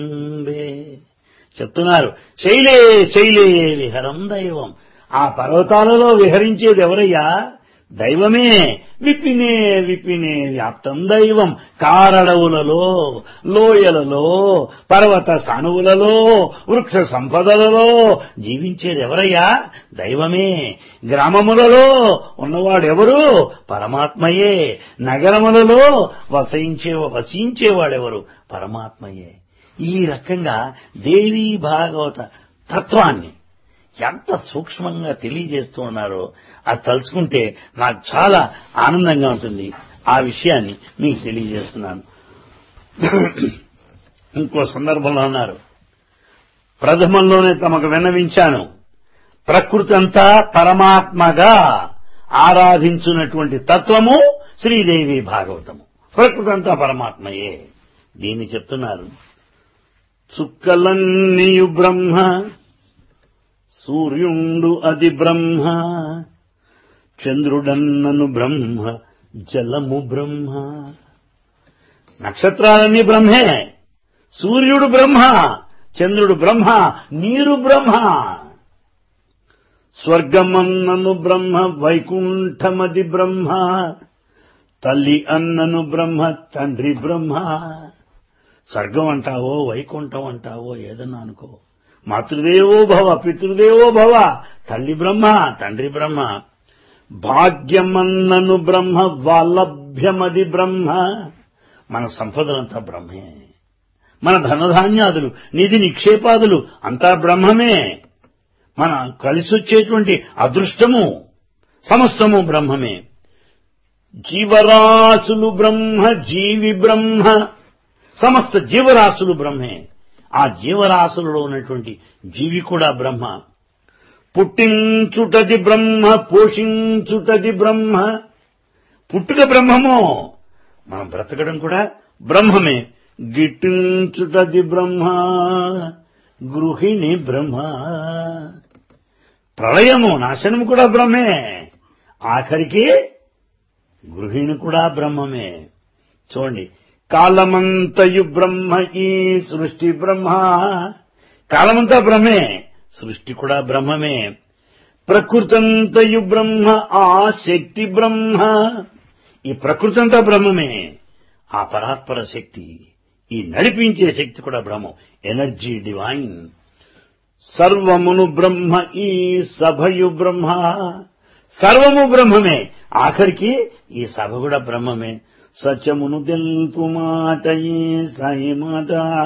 అంబే చెప్తున్నారు శైలే శైలే విహరం దైవం ఆ పర్వతాలలో విహరించేది ఎవరయ్యా దైవమే విపినే విపినే వ్యాప్తం దైవం కారడవులలో లోయలలో పర్వత సానువులలో వృక్ష సంపదలలో జీవించేది ఎవరయ్యా దైవమే గ్రామములలో ఉన్నవాడెవరు పరమాత్మయే నగరములలో వసించే వసించేవాడెవరు పరమాత్మయే ఈ రకంగా దేవీ భాగవత తత్వాన్ని ఎంత సూక్ష్మంగా తెలియజేస్తూ ఉన్నారో అది తలుచుకుంటే నాకు చాలా ఆనందంగా ఉంటుంది ఆ విషయాన్ని మీకు తెలియజేస్తున్నాను ఇంకో సందర్భంలో అన్నారు ప్రథమంలోనే తమకు విన్నవించాను ప్రకృతి అంతా పరమాత్మగా ఆరాధించున్నటువంటి తత్వము శ్రీదేవి భాగవతము ప్రకృతి అంతా పరమాత్మయే దీన్ని చెప్తున్నారు చుక్కలన్నీయు బ్రహ్మ సూర్యుండు అది బ్రహ్మ చంద్రుడన్నను బ్రహ్మ జలము బ్రహ్మ నక్షత్రాలన్నీ బ్రహ్మే సూర్యుడు బ్రహ్మ చంద్రుడు బ్రహ్మ నీరు బ్రహ్మ స్వర్గమన్నను బ్రహ్మ వైకుంఠమది బ్రహ్మ తల్లి అన్నను బ్రహ్మ తండ్రి బ్రహ్మ స్వర్గం అంటావో వైకుంఠం అంటావో ఏదన్నా అనుకో మాతృదేవో భవ పితృదేవో భవ తల్లి బ్రహ్మ తండ్రి బ్రహ్మ భాగ్యమన్నను బ్రహ్మ వాలభ్యమది బ్రహ్మ మన సంపదలంతా బ్రహ్మే మన ధనధాన్యాదులు నిధి నిక్షేపాదులు అంతా బ్రహ్మమే మన కలిసొచ్చేటువంటి అదృష్టము సమస్తము బ్రహ్మమే జీవరాశులు బ్రహ్మ జీవి బ్రహ్మ సమస్త జీవరాశులు బ్రహ్మే ఆ జీవరాశులలో ఉన్నటువంటి జీవి కూడా బ్రహ్మ పుట్టించుటది బ్రహ్మ పోషించుటది బ్రహ్మ పుట్టుక బ్రహ్మము మనం బ్రతకడం కూడా బ్రహ్మమే గిట్టించుటది బ్రహ్మ గృహిణి బ్రహ్మ ప్రళయము నాశనము కూడా బ్రహ్మే ఆఖరికి గృహిణి కూడా బ్రహ్మమే చూడండి కాలమంతయు బ్రహ్మ ఈ సృష్టి బ్రహ్మ కాలమంతా బ్రహ్మే సృష్టి కూడా బ్రహ్మమే ప్రకృతంతయు బ్రహ్మ ఆ శక్తి బ్రహ్మ ఈ ప్రకృతి అంతా బ్రహ్మమే ఆ పరాత్పర శక్తి ఈ నడిపించే శక్తి కూడా బ్రహ్మం ఎనర్జీ డివైన్ సర్వమును బ్రహ్మ ఈ సభయు బ్రహ్మ సర్వము బ్రహ్మమే ఆఖరికి ఈ సభ కూడా బ్రహ్మమే సత్యమును తెలుపు మాట ఈ సాయి మాట